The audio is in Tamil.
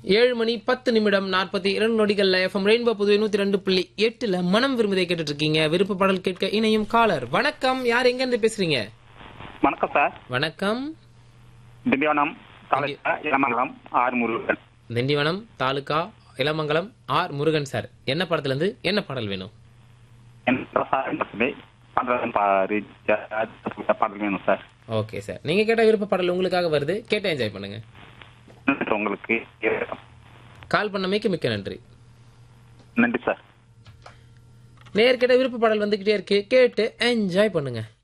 ஏழு மணி பத்து நிமிடம் நாற்பத்தி இரண்டு நொடிகள்ல எஃப்எம் ரெயின்போ புதுவை நூத்தி ரெண்டு புள்ளி எட்டுல மனம் விரும்புதை கேட்டுட்டு இருக்கீங்க விருப்ப பாடல் கேட்க இணையும் காலர் வணக்கம் யார் எங்க இருந்து பேசுறீங்க வணக்கம் சார் வணக்கம் Tindivanam taluka Ilamangalam R Murugan Tindivanam taluka Ilamangalam R Murugan sir என்ன படத்துல இருந்து என்ன பாடல் வேணும் என்ன சார் பசுமை பாடல் பாரு பாடல் வேணும் சார் ஓகே சார் நீங்க கேட்ட விருப்ப பாடல் உங்களுக்காக வருது கேட்டு என்ஜாய் பண்ணுங்க நன்றி உங்களுக்கு கால் பண்ணமைக்கு மிக்க நன்றி நன்றி சார் நேர் கேட்ட விருப்ப பாடல் வந்துகிட்டே இருக்கு கேட்டு என்ஜாய் பண்ணுங்க